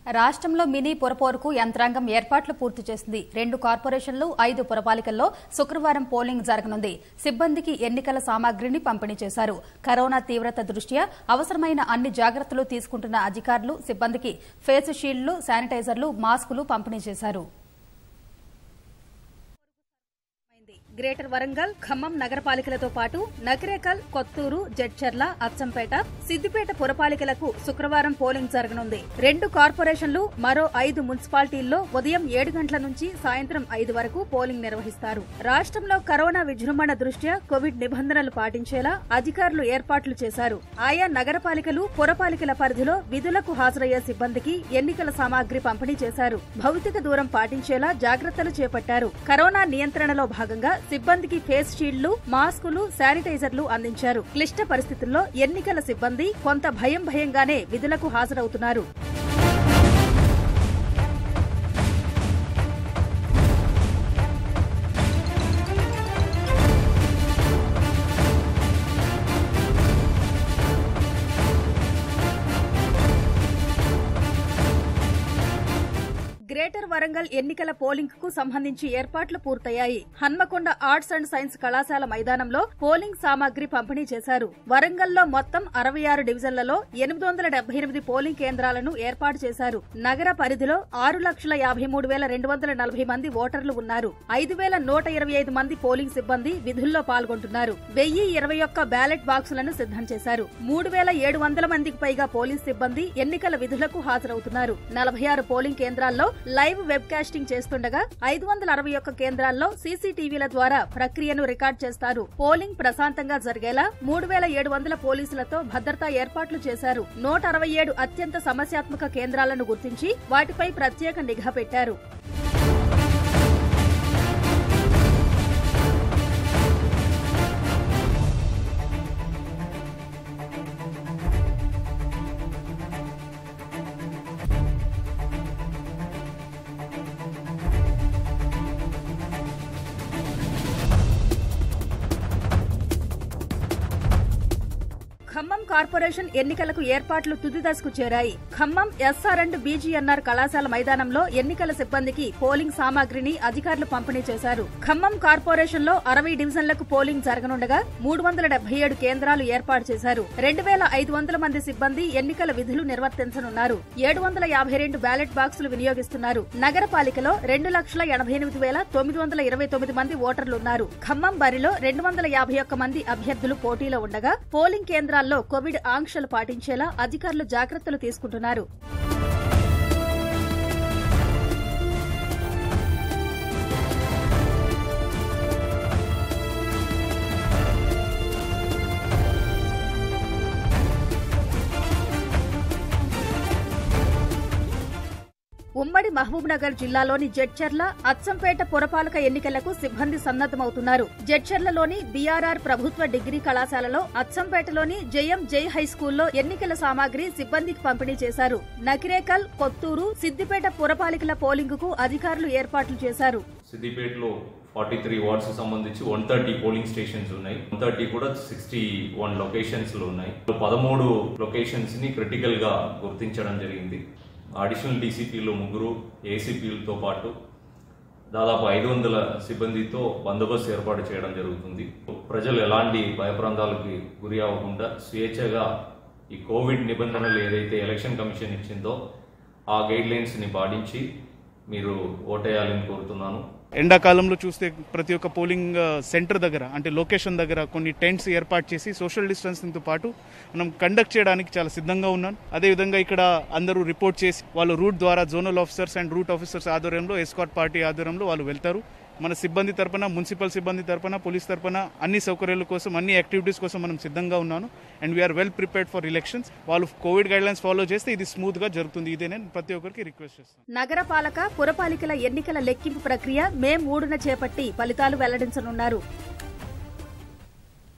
రాష్ట్రంలో మినీ పురపోరుకు యంత్రాంగం ఏర్పాట్లు పూర్తి చేసింది రెండు కార్పొరేషన్లు ఐదు పురపాలికల్లో శుక్రవారం పోలింగ్ జరగనుంది సిబ్బందికి ఎన్నికల సామాగ్రిని పంపిణీ చేశారు కరోనా తీవ్రత దృష్ట్యా అవసరమైన అన్ని జాగ్రత్తలు తీసుకుంటున్న అధికారులు సిబ్బందికి ఫేస్ షీల్డ్లు శానిటైజర్లు మాస్కులు పంపిణీ చేశారు గ్రేటర్ వరంగల్ ఖమ్మం నగరపాలికలతో పాటు నకిరేకల్ కొత్తూరు జడ్చర్ల అచ్చంపేట సిద్దిపేట పురపాలికలకు శుక్రవారం పోలింగ్ జరగనుంది రెండు కార్పొరేషన్లు మరో ఐదు మున్సిపాలిటీల్లో ఉదయం ఏడు గంటల నుంచి సాయంత్రం ఐదు వరకు పోలింగ్ నిర్వహిస్తారు రాష్ట్రంలో కరోనా విజృంభణ దృష్ట్యా కోవిడ్ నిబంధనలు పాటించేలా అధికారులు ఏర్పాట్లు చేశారు ఆయా నగరపాలికలు పురపాలికల పరిధిలో విధులకు హాజరయ్యే సిబ్బందికి ఎన్నికల సామాగ్రి పంపిణీ చేశారు భౌతిక దూరం పాటించేలా జాగ్రత్తలు చేపట్టారు కరోనా నియంత్రణలో భాగంగా సిబ్బందికి ఫేస్ షీల్డ్లు మాస్కులు శానిటైజర్లు అందించారు క్లిష్ట పరిస్థితుల్లో ఎన్నికల సిబ్బంది కొంత భయం భయంగానే విధులకు హాజరవుతున్నారు గ్రేటర్ వరంగల్ ఎన్నికల పోలింగ్ కు సంబంధించి ఏర్పాట్లు పూర్తయ్యాయి హన్మకొండ ఆర్ట్స్ అండ్ సైన్స్ కళాశాల మైదానంలో పోలింగ్ సామాగ్రి పంపిణీ చేశారు వరంగల్లో మొత్తం అరవై ఆరు డివిజన్లలో ఎనిమిది వందల డెబ్బై ఎనిమిది పోలింగ్ కేంద్రాలను ఏర్పాటు చేశారు నగర పరిధిలో ఆరు లక్షల యాభై మూడు వేల రెండు వందల నలభై మంది ఓటర్లు ఉన్నారు ఐదు వేల నూట ఇరవై ఐదు మంది పోలింగ్ సిబ్బంది విధుల్లో పాల్గొంటున్నారు వెయ్యి ఇరవై ఒక్క బ్యాలెట్ బాక్సులను సిద్ధం చేశారు మూడు వేల ఏడు వందల మందికి పైగా పోలీస్ సిబ్బంది ఎన్నికల విధులకు హాజరవుతున్నారు నలభై ఆరు పోలింగ్ కేంద్రాల్లో లైవ్ వెబ్ కాస్టింగ్ చేస్తుండగా ఐదు వందల అరవై ఒక్క కేంద్రాల్లో సీసీటీవీల ద్వారా ప్రక్రియను రికార్డ్ చేస్తారు పోలింగ్ ప్రశాంతంగా జరిగేలా మూడు వేల ఏడు వందల పోలీసులతో భద్రతా ఏర్పాట్లు చేశారు నూట అరవై ఏడు అత్యంత సమస్యాత్మక కేంద్రాలను గుర్తించి వాటిపై ప్రత్యేక నిఘా పెట్టారు ఖమ్మం కార్పొరేషన్ ఎన్నికలకు ఏర్పాట్లు తుది దశకు చేరాయి ఖమ్మం ఎస్ఆర్ అండ్ బీజీఎన్ఆర్ కళాశాల మైదానంలో ఎన్నికల సిబ్బందికి పోలింగ్ సామాగ్రిని అధికారులు పంపిణీ చేశారు ఖమ్మం కార్పొరేషన్ లో అరవై డివిజన్లకు పోలింగ్ జరగనుండగా మూడు వందల డెబ్బై ఏడు కేంద్రాలు ఏర్పాటు చేశారు రెండు వేల ఐదు వందల మంది సిబ్బంది ఎన్నికల విధులు నిర్వర్తించనున్నారు ఏడు వందల యాభై రెండు బ్యాలెట్ బాక్సులు వినియోగిస్తున్నారు నగరపాలికలో రెండు లక్షల ఎనభై ఎనిమిది వేల తొమ్మిది వందల ఇరవై తొమ్మిది మంది ఓటర్లున్నారు ఖమ్మం బరిలో రెండు వందల యాభై ఒక్క మంది అభ్యర్థులు పోటీలో ఉండగా పోలింగ్ కేంద్రాల్లో కోవిడ్ ఆంక్షలు పాటించేలా అధికారులు జాగ్రత్తలు తీసుకుంటున్నారు ఉమ్మడి మహబూబ్నగర్ జిల్లాలోని జడ్చర్ల అచ్చంపేట పురపాలక ఎన్నికలకు సిబ్బంది సన్నద్దమవుతున్నారు జడ్చర్లలోని బీఆర్ఆర్ ప్రభుత్వ డిగ్రీ కళాశాలలో అచ్చంపేటలోని జయం జై హై స్కూల్లో ఎన్నికల సామాగ్రి సిబ్బందికి పంపిణీ చేశారు నకిరేకల్ కొత్తూరు సిద్దిపేట పురపాలికల పోలింగ్ కు అధికారులు ఏర్పాట్లు చేశారు సిద్దిపేటలో ఫార్టీ త్రీ వార్డ్స్ సంబంధించి వన్ థర్టీ పోలింగ్ స్టేషన్స్ ఉన్నాయి వన్ థర్టీ కూడా సిక్స్టీ వన్ లొకేషన్స్ లో ఉన్నాయి పదమూడు లొకేషన్స్ ని క్రిటికల్ గా గుర్తించడం జరిగింది అడిషనల్ డీసీపీలు ముగ్గురు ఏసీపీలతో పాటు దాదాపు ఐదు వందల సిబ్బందితో బందోబస్తు ఏర్పాటు చేయడం జరుగుతుంది ప్రజలు ఎలాంటి భయప్రాంతాలకి గురి అవ్వకుండా స్వేచ్ఛగా ఈ కోవిడ్ నిబంధనలు ఏదైతే ఎలక్షన్ కమిషన్ ఇచ్చిందో ఆ గైడ్ లైన్స్ ని పాటించి మీరు ఓటేయాలని కోరుతున్నాను ఎండాకాలంలో చూస్తే ప్రతి ఒక్క పోలింగ్ సెంటర్ దగ్గర అంటే లొకేషన్ దగ్గర కొన్ని టెంట్స్ ఏర్పాటు చేసి సోషల్ డిస్టెన్సింగ్తో పాటు మనం కండక్ట్ చేయడానికి చాలా సిద్ధంగా ఉన్నాం అదేవిధంగా ఇక్కడ అందరూ రిపోర్ట్ చేసి వాళ్ళు రూట్ ద్వారా zonal officers and route officers ఆధ్వర్యంలో ఎస్కాట్ పార్టీ ఆధ్వర్యంలో వాళ్ళు వెళ్తారు మన సిబ్బంది తరపున మున్సిపల్ సిబ్బంది తరపున పోలీస్ తరపున అన్ని సౌకర్యాల కోసం అన్ని యాక్టివిటీస్ కోసం మనం సిద్ధంగా ఉన్నాను and we are well prepared for elections వాళ్ళు కోవిడ్ గైడ్ లైన్స్ ఫాలో చేస్తే ఇది స్మూత్ గా జరుగుతుంది ఇదే నేను ప్రతి ఒక్కరికి రిక్వెస్ట్ చేస్తాను నగరపాలక పురపాలికల ఎన్నికల లెక్కింపు ప్రక్రియ మే మూడున చేపట్టి ఫలితాలు వెల్లడించనున్నారు